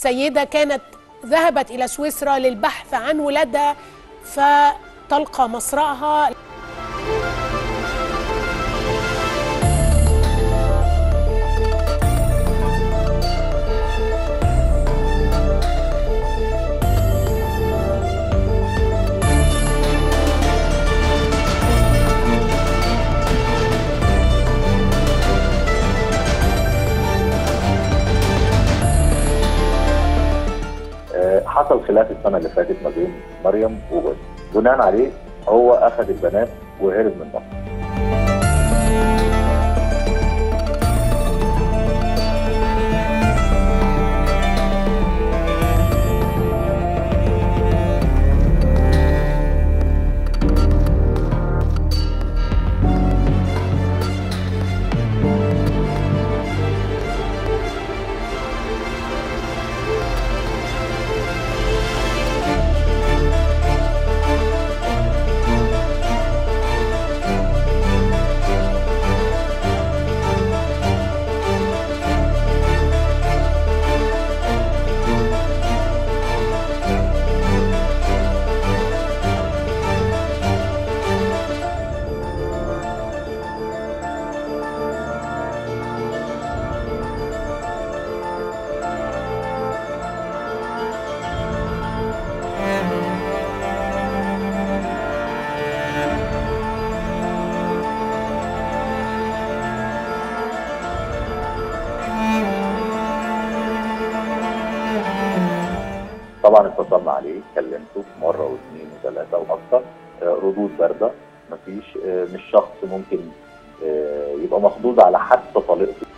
سيدة كانت ذهبت إلى سويسرا للبحث عن ولادها فتلقى مصرعها آه، حصل خلاف السنه اللي فاتت ما بين مريم وجوزها بناء عليه هو اخذ البنات وهرب من مصر طبعا اتصلنا عليه كلمته مره واثنين وثلاثه واكثر آه، ردود بارده مفيش آه، مش شخص ممكن آه، يبقى مخضوض على حتى طليقته